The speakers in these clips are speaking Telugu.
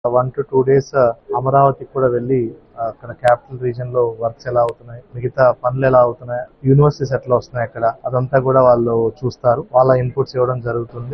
one to two days Amaravati కూడా వెళ్ళి అక్కడ క్యాపిటల్ రీజన్ లో వర్క్స్ ఎలా అవుతున్నాయి మిగతా పనులు ఎలా అవుతున్నాయి యూనివర్సిటీస్ ఎట్లా వస్తున్నాయి అక్కడ అదంతా కూడా వాళ్ళు చూస్తారు వాళ్ళ ఇన్పుట్స్ ఇవ్వడం జరుగుతుంది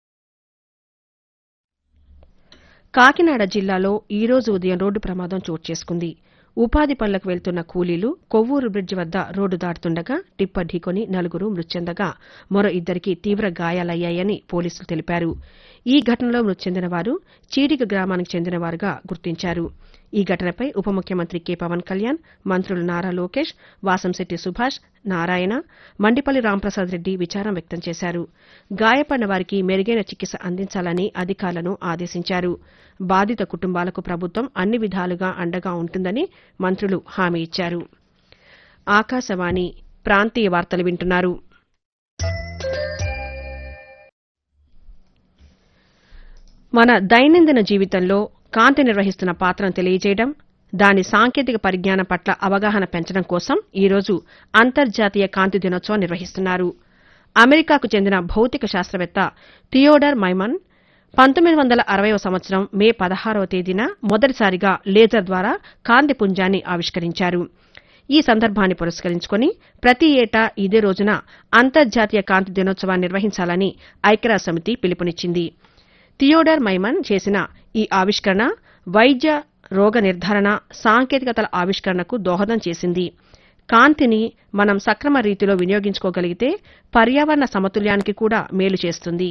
కాకినాడ జిల్లాలో ఈ రోజు ఉదయం రోడ్డు ప్రమాదం చోటు చేసుకుంది ఉపాధి పనులకు వెళ్తున్న కూలీలు కొవ్వూరు బ్రిడ్జి వద్ద రోడ్డు దాటుతుండగా టిప్పర్ ఢీకొని నలుగురు మృతి చెందగా మరో ఇద్దరికి తీవ్ర గాయాలయ్యాయని పోలీసులు తెలిపారు ఈ ఘటనలో మృతి చెందిన వారు చీడిగ గ్రామానికి చెందిన వారుగా గుర్తించారు ఈ ఘటనపై ఉప ముఖ్యమంత్రి కె పవన్ కళ్యాణ్ మంత్రులు నారా లోకేష్ వాసంశెట్టి సుభాష్ నారాయణ మండిపల్లి రాంప్రసాద్ రెడ్డి విచారం వ్యక్తం చేశారు గాయపడిన వారికి మెరుగైన చికిత్స అందించాలని అధికారులను ఆదేశించారు బాధిత కుటుంబాలకు ప్రభుత్వం అన్ని విధాలుగా అండగా ఉంటుందని మంత్రులు హామీ ఇచ్చారు ఆకాశవాణి ప్రాంతీయ వార్తలు వింటున్నారు మన దైనందిన జీవితంలో కాంతి నిర్వహిస్తున్న పాత్రను తెలియజేయడం దాని సాంకేతిక పరిజ్ఞానం పట్ల అవగాహన పెంచడం కోసం ఈ రోజు అంతర్జాతీయ కాంతి దినోత్సవం నిర్వహిస్తున్నారు అమెరికాకు చెందిన భౌతిక శాస్త్రవేత్త థియోడర్ మైమన్ పంతొమ్మిది వందల అరవైవ సంవత్సరం మే పదహారవ తేదీన మొదటిసారిగా లేజర్ ద్వారా కాంతి పుంజాన్ని ఆవిష్కరించారు ఈ సందర్భాన్ని పురస్కరించుకుని ప్రతి ఏటా ఇదే రోజున అంతర్జాతీయ కాంతి దినోత్సవాన్ని నిర్వహించాలని ఐక్యరాజ్య సమితి పిలుపునిచ్చింది థియోడర్ మైమన్ చేసిన ఈ ఆవిష్కరణ వైద్య రోగ నిర్ధారణ సాంకేతికతల ఆవిష్కరణకు దోహదం చేసింది కాంతిని మనం సక్రమ రీతిలో వినియోగించుకోగలిగితే పర్యావరణ సమతుల్యానికి కూడా మేలు చేస్తుంది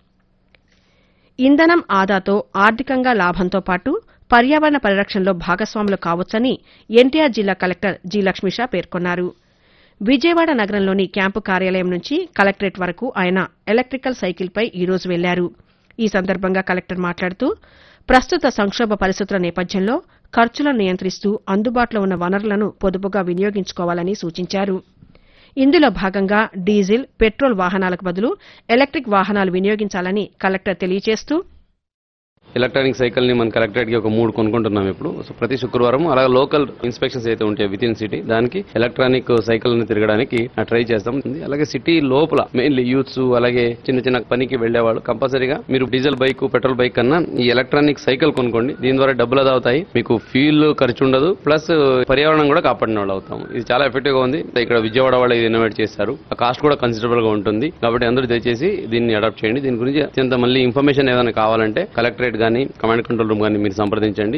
ఇంధనం ఆదాతో ఆర్థికంగా లాభంతో పాటు పర్యావరణ పరిరక్షణలో భాగస్వాములు కావచ్చని ఎన్టీఆర్ జిల్లా కలెక్టర్ జి లక్ష్మీషా పేర్కొన్నారు విజయవాడ నగరంలోని క్యాంపు కార్యాలయం నుంచి కలెక్టరేట్ వరకు ఆయన ఎలక్ట్రికల్ సైకిల్పై ఈ రోజు వెళ్లారు ఈ సందర్భంగా కలెక్టర్ మాట్లాడుతూ ప్రస్తుత సంక్షోభ పరిస్థితుల నేపథ్యంలో ఖర్చులను నియంత్రిస్తూ అందుబాటులో ఉన్న వనరులను పొదుపుగా వినియోగించుకోవాలని సూచించారు ఇందులో భాగంగా డీజిల్ పెట్రోల్ వాహనాలకు బదులు ఎలక్ట్రిక్ వాహనాలు వినియోగించాలని కలెక్టర్ తెలియజేస్తూ ఎలక్ట్రానిక్ సైకిల్ ని మన కలెక్టరేట్ కి ఒక మూడు కొనుక్కుంటున్నాం ఇప్పుడు సో ప్రతి శుక్రవారం అలాగే లోకల్ ఇన్స్పెక్షన్స్ అయితే ఉంటాయి విత్ ఇన్ సిటీ దానికి ఎలక్ట్రానిక్ సైకిల్ ని తిరగడానికి ట్రై చేస్తాం అలాగే సిటీ లోపల మెయిన్లీ యూత్స్ అలాగే చిన్న చిన్న పనికి వెళ్లేవాళ్ళు కంపల్సరీగా మీరు డీజిల్ బైక్ పెట్రోల్ బైక్ కన్నా ఈ ఎలక్ట్రానిక్ సైకిల్ కొనుక్కోండి దీని ద్వారా డబ్బులు అది అవుతాయి మీకు ఫ్యూల్ ఖర్చు ఉండదు ప్లస్ పర్యావరణం కూడా కాపాడిన వాళ్ళు అవుతాం ఇది చాలా ఎఫెక్టివ్ గా ఉంది ఇక్కడ విజయవాడ వాళ్ళు ఇది ఇన్నోవేట్ చేస్తారు ఆ కాస్ట్ కూడా కన్సిడరబుల్ గా ఉంటుంది కాబట్టి అందరూ దయచేసి దీన్ని అడాప్ట్ చేయండి దీని గురించి అత్యంత మళ్ళీ ఇన్ఫర్మేషన్ ఏదైనా కావాలంటే కలెక్టరేట్ కానీ కమాండ్ కంట్రోల్ రూమ్ కానీ మీరు సంప్రదించండి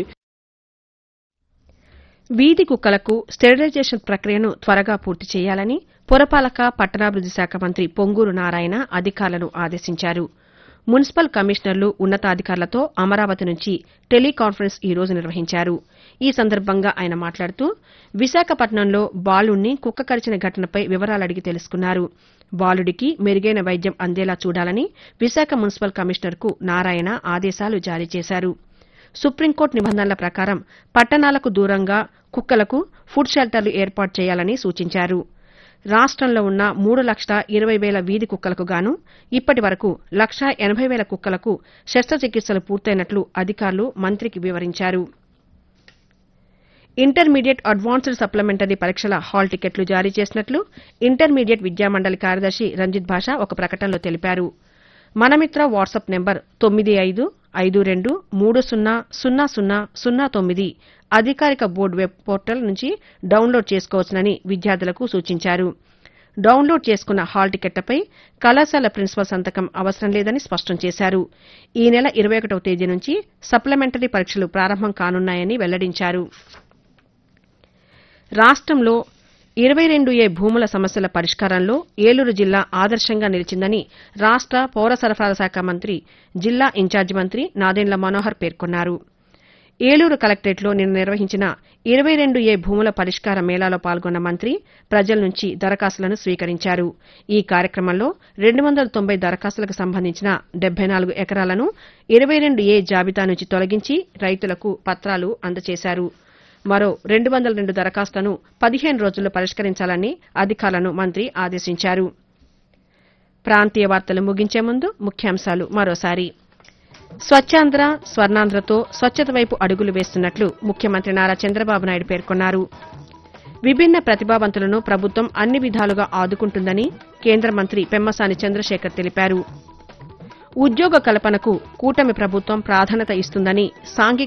వీధి కుక్కలకు స్టెరిలైజేషన్ ప్రక్రియను త్వరగా పూర్తి చేయాలని పురపాలక పట్టణాభివృద్ది శాఖ మంత్రి పొంగూరు నారాయణ అధికారులను ఆదేశించారు మున్సిపల్ కమిషనర్లు ఉన్నతాధికారులతో అమరావతి నుంచి టెలికాన్ఫరెన్స్ ఈ రోజు నిర్వహించారు ఈ సందర్భంగా ఆయన మాట్లాడుతూ విశాఖపట్నంలో బాలుణ్ణి కుక్క కరిచిన ఘటనపై వివరాలు అడిగి తెలుసుకున్నారు బాలుడికి మెరుగైన వైద్యం అందేలా చూడాలని విశాఖ మున్సిపల్ కమిషనర్కు నారాయణ ఆదేశాలు జారీ చేశారు సుప్రీంకోర్టు నిబంధనల ప్రకారం పట్టణాలకు దూరంగా కుక్కలకు ఫుడ్ షెల్టర్లు ఏర్పాటు చేయాలని సూచించారు రాష్టంలో ఉన్న మూడు లక్షల ఇరవై వేల వీధి కుక్కలకు గాను ఇప్పటి వరకు లక్షా ఎనభై వేల కుక్కలకు శస్త్రచికిత్సలు పూర్తయినట్లు అధికారులు మంత్రికి వివరించారు ఇంటర్మీడియట్ అడ్వాన్స్డ్ సప్లిమెంటరీ పరీక్షల హాల్ టికెట్లు జారీ చేసినట్లు ఇంటర్మీడియట్ విద్యామండలి కార్యదర్శి రంజిత్ భాషా ఒక ప్రకటనలో తెలిపారు మనమిత్ర వాట్సాప్ నెంబర్ తొమ్మిది ఐదు ఐదు రెండు మూడు సున్నా సున్నా సున్నా సున్నా తొమ్మిది అధికారిక బోర్డు వెబ్ పోర్టల్ నుంచి డౌన్లోడ్ చేసుకోవచ్చునని విద్యార్థులకు సూచించారు డౌన్లోడ్ చేసుకున్న హాల్ టికెట్లపై కళాశాల ప్రిన్సిపల్ సంతకం అవసరం లేదని స్పష్టం చేశారు ఈ నెల ఇరవై ఒకటవ తేదీ నుంచి సప్లిమెంటరీ పరీక్షలు ప్రారంభం కానున్నాయని వెల్లడించారు రాష్టంలో ఇరవై రెండు ఏ భూముల సమస్యల పరిష్కారంలో ఏలూరు జిల్లా ఆదర్శంగా నిలిచిందని రాష్ట పౌర సరఫరాల శాఖ మంత్రి జిల్లా ఇన్ఛార్జి మంత్రి నాదెండ్ల మనోహర్ పేర్కొన్నారు ఏలూరు కలెక్టరేట్లో నిన్న నిర్వహించిన ఇరవై రెండు ఏ భూముల పరిష్కార మేళాలో పాల్గొన్న మంత్రి ప్రజల నుంచి దరఖాస్తులను స్వీకరించారు ఈ కార్యక్రమంలో రెండు వందల తొంభై దరఖాస్తులకు సంబంధించిన డెబ్బై నాలుగు ఎకరాలను ఇరవై రెండు ఏ జాబితా నుంచి తొలగించి రైతులకు పత్రాలు అందజేశారు మరో రెండు వందల రెండు దరఖాస్తులను పదిహేను రోజుల్లో పరిష్కరించాలని అధికారులను మంత్రి ఆదేశించారు ప్రాంతీయ వార్తలు ముగించే ముందు ముఖ్యాంశాలు మరోసారి స్వచ్ఛాంధ్ర స్వర్ణాంధ్రతో స్వచ్ఛత వైపు అడుగులు వేస్తున్నట్లు ముఖ్యమంత్రి నారా చంద్రబాబు నాయుడు పేర్కొన్నారు విభిన్న ప్రతిభావంతులను ప్రభుత్వం అన్ని విధాలుగా ఆదుకుంటుందని కేంద్ర మంత్రి పెమ్మసాని చంద్రశేఖర్ తెలిపారు ఉద్యోగ కల్పనకు కూటమి ప్రభుత్వం ప్రాధాన్యత ఇస్తుందని సాంఘిక